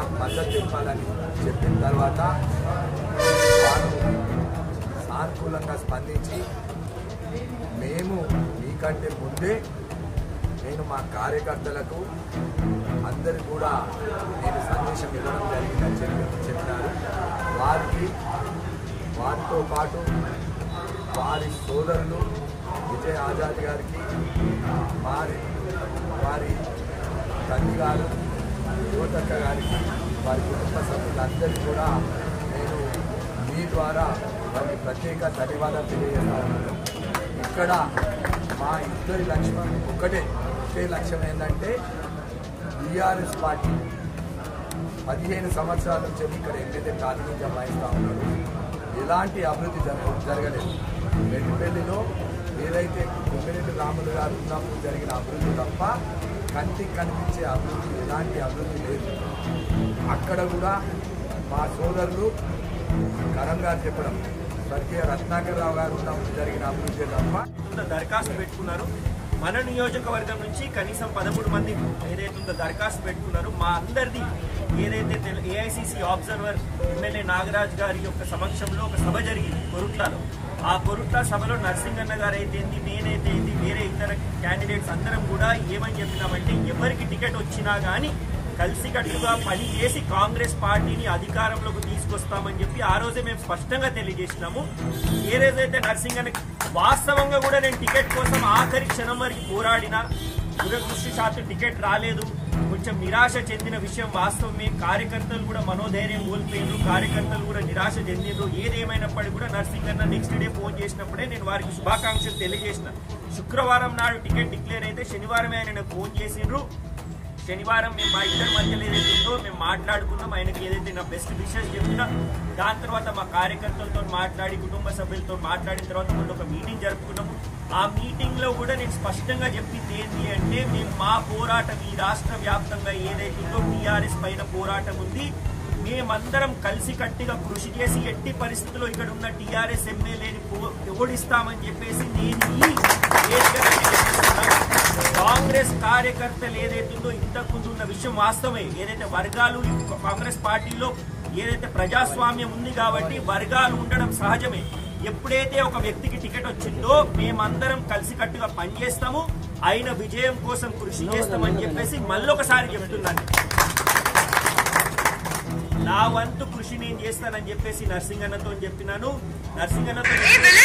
నాకు మద్దతు తెలపాలని చెప్పిన తర్వాత వారు సానుకూలంగా స్పందించి మేము మీకంటే ముందే నేను మా కార్యకర్తలకు అందరు కూడా నేను సందేశం ఇవ్వడం జరిగిందని చెప్పి చెప్పినారు వారికి వారితో పాటు వారి సోదరులు విజయ్ ఆజాద్ గారికి వారి వారి తల్లి గారు యువతక్క గారికి వారి కుటుంబ సభ్యులందరికీ కూడా నేను మీ ద్వారా వారికి ప్రత్యేక ధన్యవాదాలు తెలియజేస్తా ఉన్నాను ఇక్కడ మా ఇద్దరి లక్ష్యం ఒకటే ఒకే లక్ష్యం ఏంటంటే బీఆర్ఎస్ పార్టీ పదిహేను సంవత్సరాల నుంచి ఇక్కడ ఎక్కడైతే ప్రాతినిధ్యం వహిస్తూ ఉన్నాడు ఎలాంటి అభివృద్ధి జరగ జరగలేదు మెట్టిపల్లిలో ఏదైతే కుమ్మిరెడ్డి రాములు గారు ఉన్నప్పుడు జరిగిన అభివృద్ధి తప్ప కంటికి కనిపించే అభివృద్ధి ఎలాంటి అభివృద్ధి లేదు అక్కడ కూడా మా సోదరులు కరం గారు చెప్పడం స్వర్గీయ రత్నాకర్ రావు గారు ఉన్నప్పుడు జరిగిన అభివృద్ధి తప్ప ఉందో దరఖాస్తు పెట్టుకున్నారు మన నియోజకవర్గం నుంచి కనీసం పదమూడు మంది ఏదైతే ఉందో దరఖాస్తు పెట్టుకున్నారు మా అందరిది ఏదైతే ఏఐసిసి ఆబ్జర్వర్ ఎమ్మెల్యే నాగరాజ్ గారి యొక్క సమక్షంలో ఒక సభ జరిగింది కొరుట్లలో ఆ కొరుట్ల సభలో నరసింగన్న గారు అయితే ఏంది నేనైతే ఏంది వేరే ఇతర క్యాండిడేట్స్ అందరం కూడా ఏమని చెప్పినామంటే ఎవరికి టికెట్ వచ్చినా కానీ కలిసికట్టుగా పని చేసి కాంగ్రెస్ పార్టీని అధికారంలోకి తీసుకొస్తామని చెప్పి ఆ రోజే మేము స్పష్టంగా తెలియజేసినాము ఏ రోజైతే నరసింగన్ వాస్తవంగా కూడా నేను టికెట్ కోసం ఆఖరి క్షణం వరకు పోరాడినా దురదృష్టశాత్తు టికెట్ రాలేదు కొంచెం నిరాశ చెందిన విషయం వాస్తవమే కార్యకర్తలు కూడా మనోధైర్యం కోల్పోయినారు కార్యకర్తలు కూడా నిరాశ చెందినరు ఏదేమైనప్పటికీ కూడా నర్సింగన్న నెక్స్ట్ డే ఫోన్ చేసినప్పుడే నేను వారికి శుభాకాంక్షలు తెలియజేసిన శుక్రవారం నాడు టికెట్ డిక్లేర్ అయితే శనివారమే ఆయన ఫోన్ చేసిండ్రు శనివారం మేము మా ఇద్దరి మధ్యలో ఏదైతే ఉందో మేము మాట్లాడుకున్నాం ఆయనకి ఏదైతే నా బెస్ట్ విషెస్ చెప్పినా దాని తర్వాత మా కార్యకర్తలతో మాట్లాడి కుటుంబ సభ్యులతో మాట్లాడిన తర్వాత మొన్న ఒక మీటింగ్ జరుపుకున్నాము ఆ మీటింగ్ లో కూడా నేను స్పష్టంగా చెప్పింది ఏంటి అంటే మేము మా పోరాటం ఈ రాష్ట్ర వ్యాప్తంగా ఏదైతే ఉందో టీఆర్ఎస్ పైన పోరాటం ఉంది మేమందరం కలిసి కట్టిగా కృషి చేసి ఎట్టి పరిస్థితుల్లో ఇక్కడ ఉన్న టీఆర్ఎస్ ఎమ్మెల్యేని పో- ఓడిస్తామని చెప్పేసి నేను ఈ వేదిక మీద చెప్పేస్తున్నాను. కాంగ్రెస్ కార్యకర్తలు ఏదైతుందో ఇంతకు ముందు ఉన్న విషయం వాస్తవమే ఏదైతే వర్గాలు ఈ కాంగ్రెస్ పార్టీలో ఏదైతే ప్రజాస్వామ్యం ఉంది కాబట్టి వర్గాలు ఉండడం సహజమే ఎప్పుడైతే ఒక వ్యక్తికి టికెట్ వచ్చిందో మేమందరం కలిసికట్టుగా పనిచేస్తాము ఆయన విజయం కోసం కృషి చేస్తామని చెప్పేసి మళ్ళొకసారి చెప్తున్నాను నా వంతు కృషి నేను చేస్తానని చెప్పేసి నర్సింగన్నతో చెప్పినాను నర్సింగన్నతో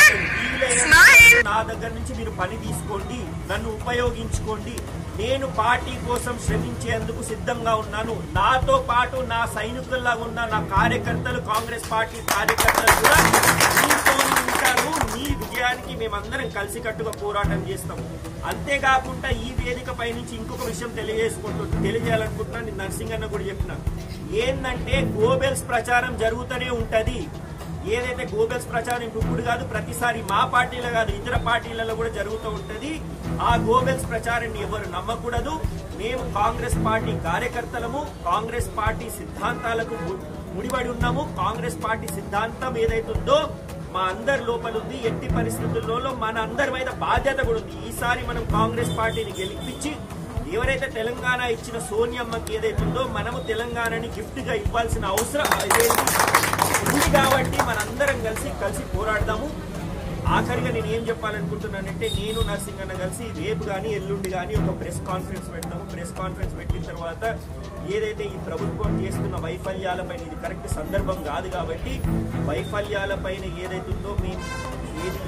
వీలైనంత నా దగ్గర నుంచి మీరు పని తీసుకోండి నన్ను ఉపయోగించుకోండి నేను పార్టీ కోసం శ్రమించేందుకు సిద్ధంగా ఉన్నాను నాతో పాటు నా సైనికుల్లా ఉన్న నా కార్యకర్తలు కాంగ్రెస్ పార్టీ కార్యకర్తలు కూడా మీతోనే ఉంటారు మీ విజయానికి మేమందరం కలిసికట్టుగా పోరాటం చేస్తాం అంతేకాకుండా ఈ వేదిక పై నుంచి ఇంకొక విషయం తెలియజేసుకుంటూ తెలియజేయాలనుకుంటున్నాను నేను నర్సింగన్న కూడా చెప్పినాను ఏంటంటే గోబెల్స్ ప్రచారం జరుగుతూనే ఉంటది ఏదైతే గోబెల్స్ ప్రచారం ఇప్పుడు కాదు ప్రతిసారి మా పార్టీలో కాదు ఇతర పార్టీలలో కూడా జరుగుతూ ఉంటది ఆ గోబెల్స్ ప్రచారాన్ని ఎవరు నమ్మకూడదు మేము కాంగ్రెస్ పార్టీ కార్యకర్తలము కాంగ్రెస్ పార్టీ సిద్ధాంతాలకు ము- ముడిపడి ఉన్నాము కాంగ్రెస్ పార్టీ సిద్ధాంతం ఏదైతుందో మా అందరి లోపల ఉంది ఎట్టి పరిస్థితుల్లో మన అందరి మీద బాధ్యత కూడా ఉంది ఈసారి మనం కాంగ్రెస్ పార్టీని గెలిపించి ఎవరైతే తెలంగాణ ఇచ్చిన సోనియమ్మకి ఏదైతే ఉందో మనము తెలంగాణని గిఫ్ట్ గా ఇవ్వాల్సిన అవసరం అదేంటి ఉంది కాబట్టి మనందరం కలిసి కలిసి పోరాడదాము ఆఖరిగా నేను ఏం చెప్పాలనుకుంటున్నానంటే నేను నరసింగన్న కలిసి రేపు కానీ ఎల్లుండి కానీ ఒక ప్రెస్ కాన్ఫరెన్స్ పెడతాము ప్రెస్ కాన్ఫరెన్స్ పెట్టిన తర్వాత ఏదైతే ఈ ప్రభుత్వం చేస్తున్న వైఫల్యాలపైన ఇది కరెక్ట్ సందర్భం కాదు కాబట్టి వైఫల్యాలపైన ఏదైతే ఉందో మేము ఏది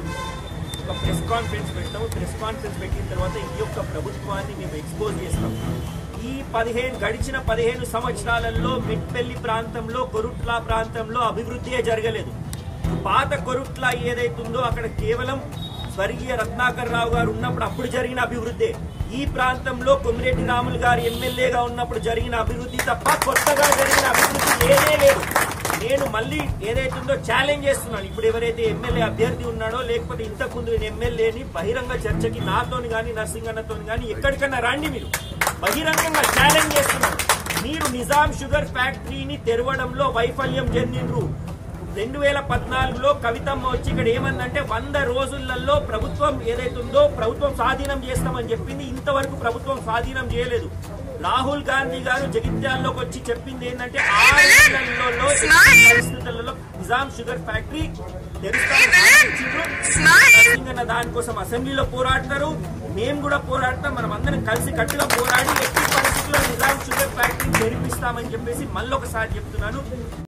ఒక ప్రెస్ కాన్ఫరెన్స్ పెడతాము ప్రెస్ కాన్ఫరెన్స్ పెట్టిన తర్వాత ఈ యొక్క ప్రభుత్వాన్ని మేము ఎక్స్పోజ్ చేస్తాం ఈ పదిహేను గడిచిన పదిహేను సంవత్సరాలలో మిట్పెల్లి ప్రాంతంలో కొరుట్ల ప్రాంతంలో అభివృద్ధియే జరగలేదు పాత కొరుట్ల ఏదైతుందో అక్కడ కేవలం స్వర్గీయ రత్నాకర్ రావు గారు ఉన్నప్పుడు అప్పుడు జరిగిన అభివృద్ధి ఈ ప్రాంతంలో కొమ్మిరెడ్డి రాములు గారు ఎమ్మెల్యేగా ఉన్నప్పుడు జరిగిన అభివృద్ధి తప్ప కొత్తగా జరిగిన అభివృద్ధి లేనే లేదు నేను మళ్ళీ ఏదైతుందో ఛాలెంజ్ చేస్తున్నాను ఇప్పుడు ఎవరైతే ఎమ్మెల్యే అభ్యర్థి ఉన్నాడో లేకపోతే ఇంతకు ముందు నేను ఎమ్మెల్యేని బహిరంగ చర్చకి నాతోని కానీ నరసింగన్నతోని కానీ ఎక్కడికన్నా రండి మీరు బహిరంగంగా ఛాలెంజ్ చేస్తున్నాను మీరు నిజాం షుగర్ ఫ్యాక్టరీని తెరవడంలో వైఫల్యం చెందిండ్రు రెండు వేల పద్నాలుగులో కవితమ్మ వచ్చి ఇక్కడ ఏమందంటే వంద రోజులలో ప్రభుత్వం ఏదైతుందో ప్రభుత్వం స్వాధీనం చేస్తామని చెప్పింది ఇంతవరకు ప్రభుత్వం స్వాధీనం చేయలేదు రాహుల్ గాంధీ గారు జగిత్యాల్లోకి వచ్చి చెప్పింది ఏంటంటే ఆరు నెలల్లో ఎట్టి పరిస్థితులలో నిజాం షుగర్ ఫ్యాక్టరీ తెరుస్తామని ఇచ్చిండ్రు. నరసింగన్న దానికోసం అసెంబ్లీలో పోరాడతారు మేము కూడా పోరాడతాం మనం అందరం కలిసి కట్టుగా పోరాడి ఎట్టి పరిస్థితుల్లో నిజాం షుగర్ ఫ్యాక్టరీ తెరిపిస్తామని చెప్పేసి మళ్ళొకసారి చెప్తున్నాను